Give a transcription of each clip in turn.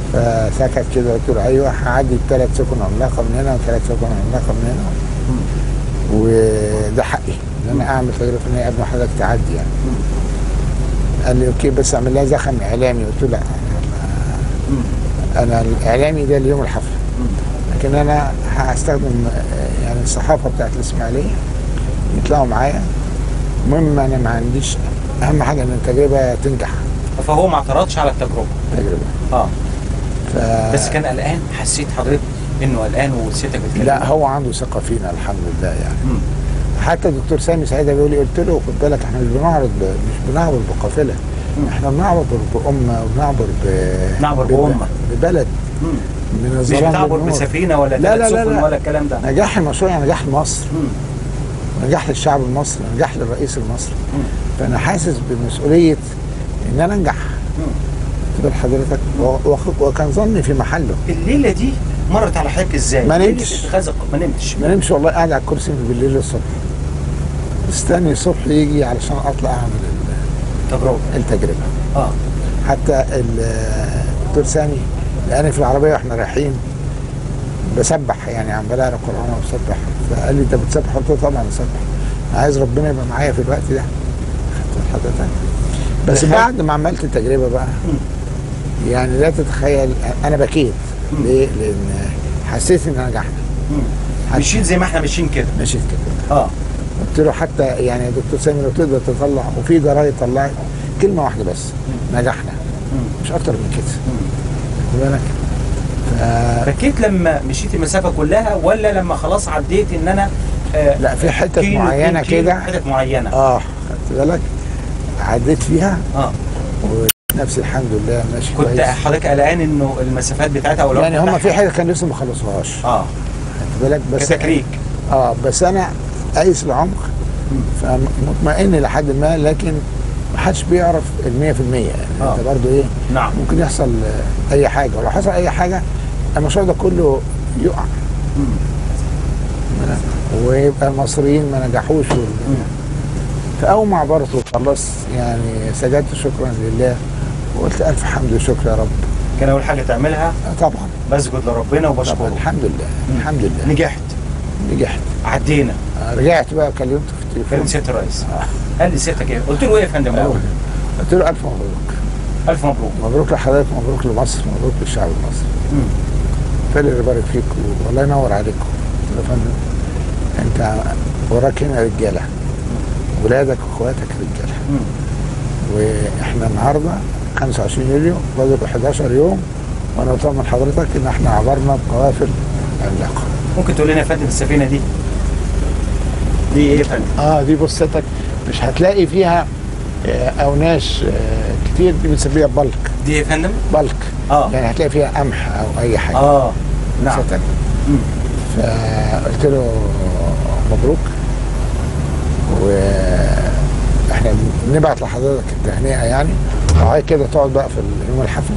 فسكت كده قلت له ايوه هعدي بثلاث سكن عملاقه من هنا وثلاث سكن عملاقه من هنا وده حقي ان انا اعمل تجربه فنيه قبل ما حضرتك تعدي يعني قال لي اوكي بس اعمل لها زخم اعلامي قلت له لا انا انا الاعلامي ده اليوم الحفله لكن انا هستخدم آه، يعني الصحافه بتاعت الاسماعيليه يطلعوا معايا المهم انا ما عنديش اهم حاجه ان التجربه تنجح فهو ما اعترضش على التجربه تجربه اه ف... بس كان قلقان حسيت حضرتك انه قلقان وستك بتكلم لا هو عنده ثقه فينا الحمد لله يعني مم. حتى الدكتور سامي سعيد بيقول لي قلت له خد بالك احنا مش بنعرض ب... مش بنعبر بقافله احنا بنعبر بأمة وبنعبر ب... نعبر ب- بأمة. ببلد مم. من مش الظلام بتعبر للنور. بسفينه ولا لا، لا، ثلاث لا، سفن لا. ولا الكلام ده نجاح المشروع يعني نجاح لمصر مم. نجاح للشعب المصري نجاح للرئيس المصري مم. فانا حاسس بمسؤوليه ان انا انجح مم. تقول حضرتك و- وخ- وكان ظني في محله الليله دي مرت على حضرتك ازاي؟ ما ليلة نمتش. اتخاذ الق- ما نمتش ما نمشي والله قاعد على الكرسي من بالليل للصبح مستني الصبح يجي علشان اطلع اعمل ال- تجربه التجربه اه حتى ال- الدكتور سامي لقاني في العربيه واحنا رايحين بسبح يعني عمال اقرا قران وبسبح فقال لي انت بتسبح قلت له طبعا بسبح عايز ربنا يبقى معايا في الوقت ده خدت حضرتك بس بحاجة- بعد ما عملت التجربه بقى يعني لا تتخيل انا بكيت ليه؟ لان حسيت ان نجحنا مم. ماشيين زي ما احنا ماشيين كده مشيت كده اه قلت له حتى يعني يا دكتور سامي لو تقدر تطلع وفي جرايد طلعت كلمه واحده بس نجحنا مش اكتر من كده خد بالك ف- بكيت لما مشيت المسافه كلها ولا لما خلاص عديت ان انا آه لا في حتت كيلو، معينه اتنين كيلو، كده حتت معينه اه خدت بالك عديت فيها اه ونفسي الحمد لله ماشي كنت كويس حضرتك قلقان انه المسافات بتاعتها او العمق يعني هم بتاعها- في حتت كان لسه ما خلصوهاش اه خدت بالك بس كتكريك اه بس انا قايس العمق فمطمئن لحد ما لكن ما حدش بيعرف ال 100% يعني آه. انت برضه ايه نعم ممكن يحصل آه، اي حاجه ولو حصل اي حاجه المشروع ده كله يقع ويبقى المصريين ما نجحوش وال- فاول ما عبرت وخلصت يعني سجدت شكرا لله وقلت الف حمد وشكر يا رب كان اول حاجه تعملها آه، طبعا بسجد لربنا طبعا وبشكره الحمد لله الحمد لله نجحت نجحت عدينا آه، رجعت بقى كلمته في كلمت التليفون سياده الرئيس قال لي سيادتك ايه؟ قلت له ايه يا فندم الاول؟ قلت له الف مبروك الف مبروك مبروك لحضرتك مبروك لمصر مبروك للشعب المصري مم. فاللي يبارك فيك والله ينور عليكم قلت له يا فندم انت وراك هنا رجاله ولادك واخواتك رجاله مم. واحنا النهارده 25 يوليو فاضل 11 يوم وانا بطمن حضرتك ان احنا عبرنا بقوافل عملاقه ممكن تقول لنا يا فندم السفينه دي دي ايه يا فندم؟ اه دي بصتك مش هتلاقي فيها آه، اوناش آه، كتير دي بنسميها بلك دي ايه يا فندم؟ بلك اه يعني هتلاقي فيها قمح او اي حاجه اه نعم بصتك. مم. فقلت له مبروك واحنا بنبعت لحضرتك التهنئه يعني وبعد كده تقعد بقى في يوم الحفله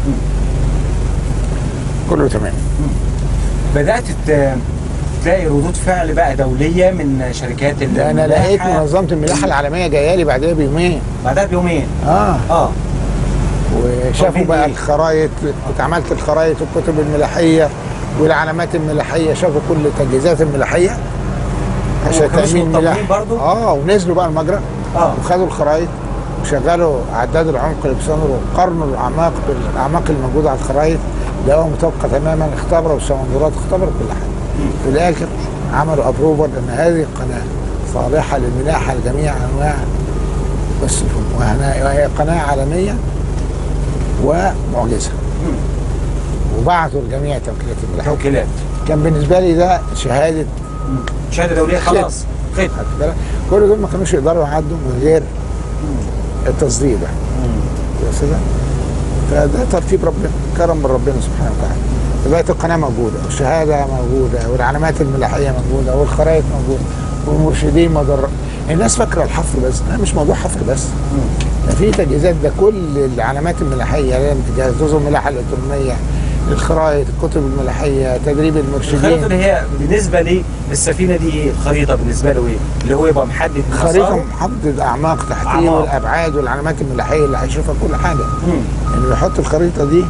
كله تمام بدات ت- تلاقي ردود فعل بقى دوليه من شركات ده انا لقيت الملاحة. منظمه الملاحه العالميه جايه لي بعدها بيومين بعدها بيومين اه اه وشافوا طالبين بقى إيه؟ الخرايط كنت عملت الخرايط والكتب الملاحيه والعلامات الملاحيه شافوا كل التجهيزات الملاحيه عشان وكانوا تامين مطمنين ملاح برضو؟ اه ونزلوا بقى المجرى اه وخدوا الخرايط وشغلوا عداد العمق اللي بيصنعوا قارنوا الاعماق بالاعماق الموجوده على الخرايط لقوها مطابقه تماما اختبروا السمندرات اختبروا كل حاجه في الاخر عملوا ابروفر ان هذه القناه صالحه للملاحه لجميع انواع السفن وهنا- وهي قناه عالميه ومعجزه وبعثوا لجميع توكيلات الملاحه توكيلات كان بالنسبه لي ده شهاده شهاده دوليه خلاص خد خدت بالك؟ كل دول ما كانوش يقدروا يعدوا من غير التصديق ده بس ده فده ترتيب ربنا كرم من ربنا سبحانه وتعالى بقت القناه موجوده والشهاده موجوده والعلامات الملاحيه موجوده والخرائط موجوده والمرشدين مدر الناس فاكره الحفر بس لا مش موضوع حفر بس ده في تجهيزات ده كل العلامات الملاحيه اللي بتجهز جزء الملاحه الالكترونيه الخرائط الكتب الملاحيه تدريب الخريطه المرشدين اللي هي بالنسبه للسفينه دي ايه الخريطه بالنسبه له ايه اللي هو يبقى محدد خريطه مساره محدد اعماق تحتيه أعماق. والابعاد والعلامات الملاحيه اللي هيشوفها كل حاجه مم. يعني بيحط الخريطه دي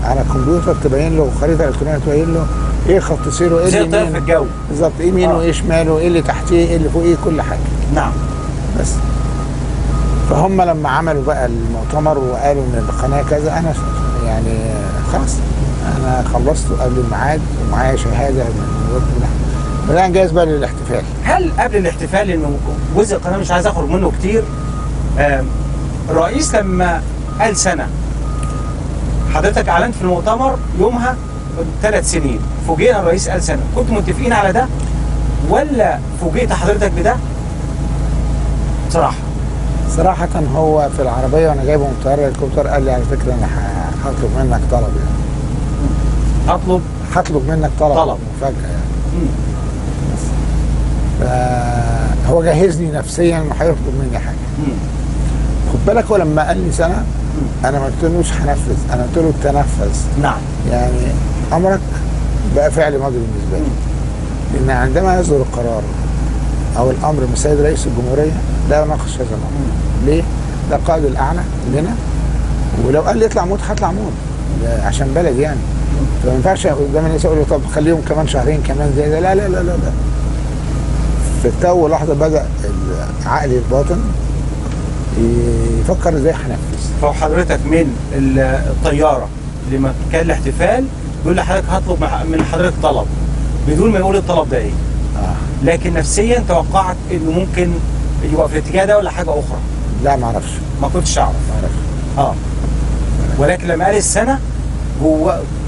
على الكمبيوتر تبين له خريطه الكترونيه تبين له ايه خط سيره ايه زي اللي الطير في يمينه الجو بالظبط ايه يمينه آه. وايه شماله وايه اللي تحتيه ايه اللي فوقيه كل حاجه نعم بس فهم لما عملوا بقى المؤتمر وقالوا ان القناه كذا انا يعني خلاص انا خلصت قبل الميعاد ومعايا شهاده من وزاره النحو بدأنا نجهز بقى للاحتفال هل قبل الاحتفال انه جزء القناه مش عايز اخرج منه كتير آم، الرئيس لما قال سنه حضرتك اعلنت في المؤتمر يومها ثلاث سنين فوجئنا الرئيس قال سنه كنتوا متفقين على ده ولا فوجئت حضرتك بده بصراحه صراحة هو في العربية وأنا جايبه من طيارة الهليكوبتر قال لي على فكرة أنا ه- هطلب منك طلب يعني اطلب هطلب منك طلب طلب. مفاجأة يعني مم. فهو جهزني نفسيا انه هيطلب مني حاجة مم. خد بالك هو لما قال لي سنة أنا ما قلتلوش هنفذ أنا قلت له تنفذ نعم يعني أمرك بقى فعل ماضي بالنسبة لي لأن عندما يصدر القرار أو الأمر من السيد رئيس الجمهورية لا يناقش هذا الأمر ليه؟ ده القائد الأعلى لنا ولو قال لي اطلع موت هطلع موت ده عشان بلد يعني فما ينفعش قدام الناس اقول له طب خليهم كمان شهرين كمان زي ده لا لا لا لا, لا. في تو لحظه بدا العقل الباطن يفكر ازاي هنفذ فحضرتك من ال- الطياره لما كان الاحتفال يقول لحضرتك هطلب مع- من حضرتك طلب بدون ما يقول الطلب ده ايه آه. لكن نفسيا توقعت انه ممكن يبقى في الاتجاه ده ولا حاجه اخرى لا ما اعرفش ما كنتش اعرف ما اعرفش اه ولكن لما قال السنه جوه